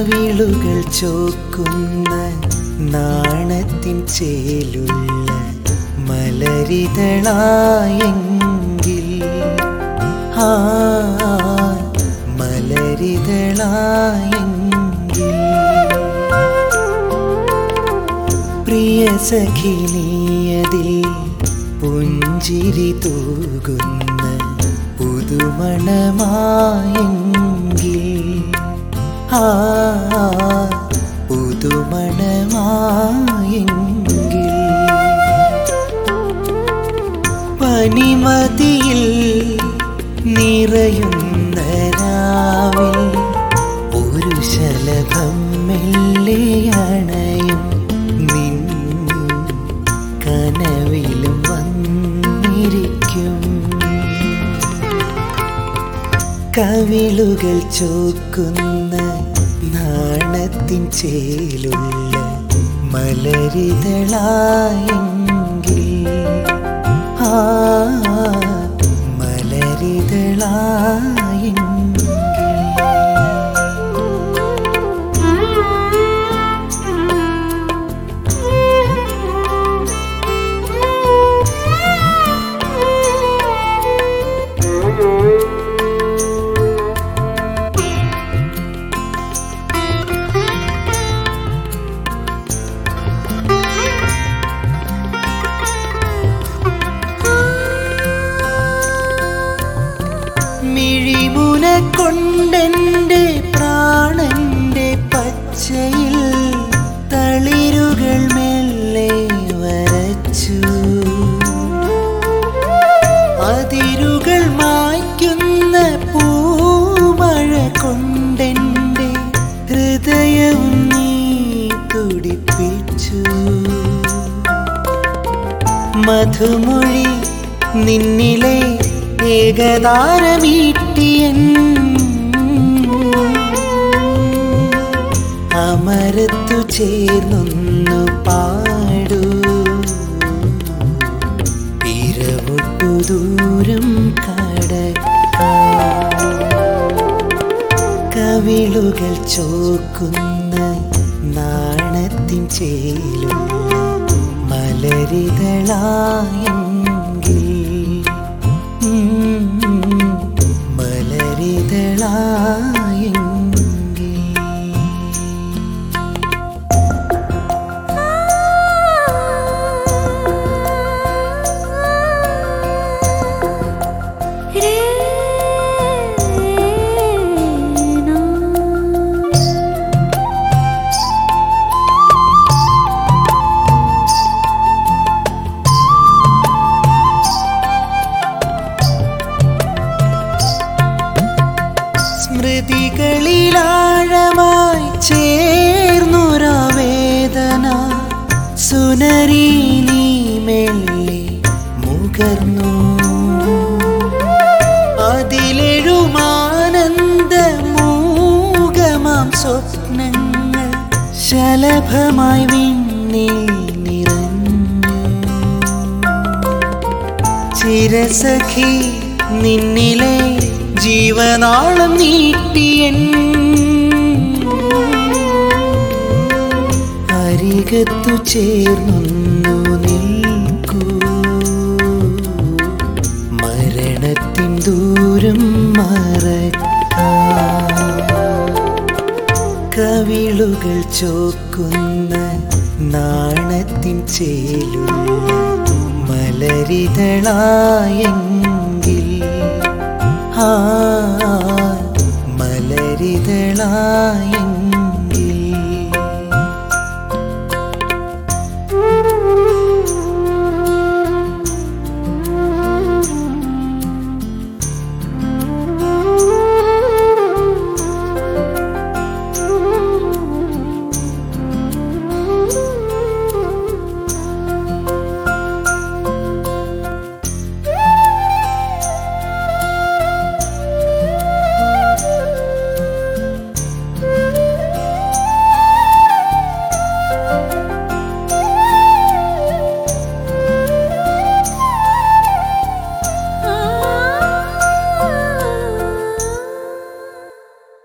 കവിളുകൾ ചോക്കുന്ന നാണത്തിൻ ചേലുള്ള മലരിതളായെങ്കിൽ ആ മലരിതളായെങ്കിൽ പ്രിയ സഖിനിയതിൽ പുഞ്ചിരി തൂകുന്ന പുതുമണമായെങ്കിൽ ആ പുതുമണമായെങ്കിൽ പനിമതിയിൽ നിറയുന്ന രാവിൽ ഒരു ശലഭം മെല്ലെയണയും നിൻ കനവിലും വന്നിരിക്കും കവിളുകൾ ചോക്കുന്ന നാണത്തിൻ ചേലുള്ള മലരിതളായെങ്കിൽ ആ മലരിതളായെങ്കിൽ മിഴിമുന കൊണ്ടെൻ്റെ പ്രാണന്റെ പച്ചയിൽ തളിരുകൾ മെല്ലെ വരച്ചു അതിരുകൾ മായ്ക്കുന്ന പൂമഴ കൊണ്ടെൻ്റെ ഹൃദയവും നീ തുടിപ്പിച്ചു മധുമൊഴി നിന്നിലെ ഏകതാരമീട്ടിയൻ അമരത്തു ചേർന്നൊന്നു പാടൂ പിറവൊട്ടു ദൂരം കടക്കാം കവിളുകൾ ചോക്കുന്ന നാണത്തിൻ ചേലുള്ള മലരിതളായെങ്കിൽ ഉം, മലരിതളായെങ്കിൽ സ്മൃതികളിലാഴമായി ചേർന്നൊരാ വേദന സുനരി നീ മെല്ലെ മുകർന്നു അതിലെഴുമാനന്ദ മൂകമാം സ്വപ്നങ്ങൾ ശലഭമായി വിണ്ണിൽ നിറഞ്ഞു ചിരസഖി നിന്നിലെ ജീവനാളം നീട്ടിയൻ അരികത്തു ചേർന്നൊന്നു നിൽക്കൂ മരണത്തിൻ ദൂരം മറക്കാം കവിളുകൾ ചോക്കുന്ന നാണത്തിൻ ചേലുള്ള മലരിതളായെങ്കിൽ ആ മലരിതളായെങ്കിൽ